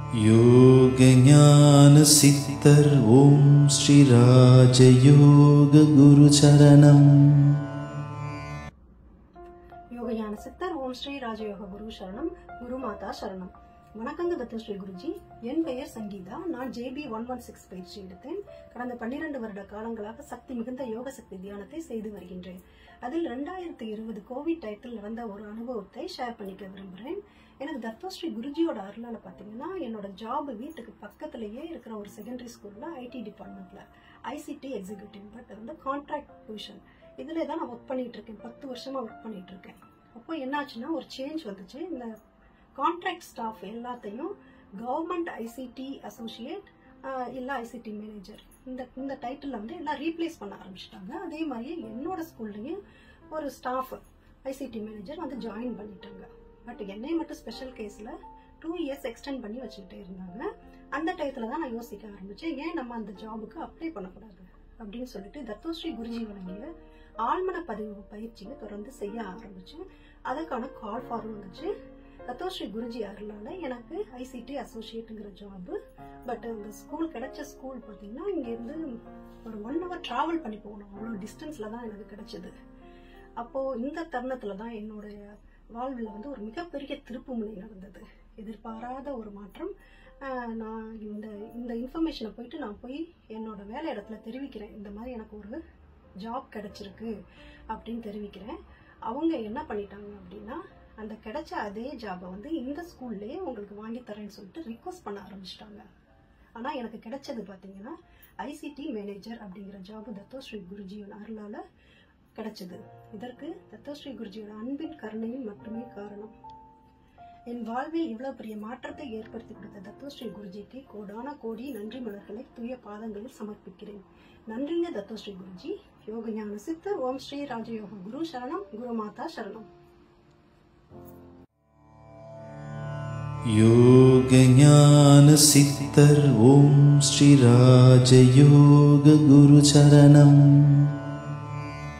யோகஞான சித்தர் ஓம் ஸ்ரீ ராஜயோக குரு சரணம் யோகஞான சித்தர் ஓம் ஸ்ரீ ராஜயோக குரு சரணம் குரு மாதா சரணம் வணக்கங்க தத்து ஸ்ரீ குருஜி என் பெயர் சங்கீதா நான் ஜேபி ஒன் ஒன் சிக்ஸ் பயிற்சி எடுத்தேன் கடந்த பன்னிரண்டு வருட காலங்களாக சக்தி மிகுந்த யோக சக்தி தியானத்தை செய்து வருகின்றேன் அதில் ரெண்டாயிரத்தி இருபது கோவிட் டயத்தில் நடந்த ஒரு அனுபவத்தை ஷேர் பண்ணிக்க விரும்புகிறேன் எனக்கு தத்தோஸ்ரீ குருஜியோட அருளால் பார்த்தீங்கன்னா என்னோட ஜாப் வீட்டுக்கு பக்கத்துலேயே இருக்கிற ஒரு செகண்டரி ஸ்கூலில் ஐடி டிபார்ட்மெண்ட்டில் ஐசிடி எக்ஸிக்யூட்டிவ் பட் வந்து கான்ட்ராக்ட் பொசிஷன் இதில் தான் நான் ஒர்க் பண்ணிட்டு இருக்கேன் பத்து வருஷமாக ஒர்க் பண்ணிட்டு இருக்கேன் அப்போ என்னாச்சுன்னா ஒரு சேஞ்ச் வந்துச்சு இந்த கான்ட்ராக்ட் ஸ்டாஃப் எல்லாத்தையும் கவர்மெண்ட் ஐசிடி அசோசியேட் இல்லை ஐசிடி மேனேஜர் இந்த இந்த டைட்டில் வந்து எல்லாம் ரீப்ளேஸ் பண்ண ஆரம்பிச்சிட்டாங்க அதே மாதிரி என்னோட ஸ்கூல்லையும் ஒரு ஸ்டாஃப் ஐசிடி மேனேஜர் வந்து ஜாயின் பண்ணிட்டாங்க பட் என்னை மட்டும் ஸ்பெஷல் கேஸில் டூ இயர்ஸ் எக்ஸ்டெண்ட் பண்ணி வச்சுக்கிட்டே இருந்தாங்க அந்த டயத்தில் தான் நான் யோசிக்க ஆரம்பித்தேன் ஏன் நம்ம அந்த ஜாபுக்கு அப்ளை பண்ணக்கூடாது அப்படின்னு சொல்லிட்டு தத்தோஸ்ரீ குருஜி வழங்கிய ஆழ்மன பதிவு பயிற்சியை தொடர்ந்து செய்ய ஆரம்பித்தேன் அதற்கான கால் ஃபார் வந்துச்சு தத்தோஸ்ரீ குருஜி அருளால எனக்கு ஐசிடி அசோசியேட்டுங்கிற ஜாபு பட் அந்த ஸ்கூல் கிடைச்ச ஸ்கூல் பார்த்தீங்கன்னா இங்கேருந்து ஒரு ஒன் ஹவர் ட்ராவல் பண்ணி போகணும் அவ்வளோ டிஸ்டன்ஸில் தான் எனக்கு கிடைச்சது அப்போது இந்த தருணத்தில் தான் என்னுடைய வாழ்வில் வந்து ஒரு மிகப்பெரிய திருப்புமுனை நடந்தது எதிர்பாராத ஒரு மாற்றம் ஆஹ் நான் இந்த இந்த இன்ஃபர்மேஷனை போயிட்டு நான் போய் என்னோட வேலை இடத்துல தெரிவிக்கிறேன் இந்த மாதிரி எனக்கு ஒரு ஜாப் கிடைச்சிருக்கு அப்படின்னு தெரிவிக்கிறேன் அவங்க என்ன பண்ணிட்டாங்க அப்படின்னா அந்த கிடைச்ச அதே ஜாபை வந்து இந்த ஸ்கூல்லேயே உங்களுக்கு வாங்கி தரேன்னு சொல்லிட்டு ரிக்வஸ்ட் பண்ண ஆரம்பிச்சிட்டாங்க ஆனால் எனக்கு கிடைச்சது பார்த்தீங்கன்னா ஐசிடி மேனேஜர் அப்படிங்கிற ஜாபு தத்தோஸ்ரீ குருஜியோட அருளால் கிடைச்சது இதற்கு தத்தோஸ்ரீ குருஜியோட அன்பின் கருணையும் மட்டுமே காரணம் என் வாழ்வில் இவ்வளவு பெரிய மாற்றத்தை ஏற்படுத்தி கொடுத்த தத்தோஸ்ரீ குருஜிக்கு கோடான கோடி நன்றி மலர்களை தூய பாதங்களில் சமர்ப்பிக்கிறேன் நன்றிங்க தத்தோஸ்ரீ குருஜி யோகஞான சித்தர் ஓம் ஸ்ரீ ராஜயோக குரு சரணம் குரு மாதா சரணம் யோகஞான சித்தர் ஓம் ஸ்ரீ ராஜயோக குரு சரணம்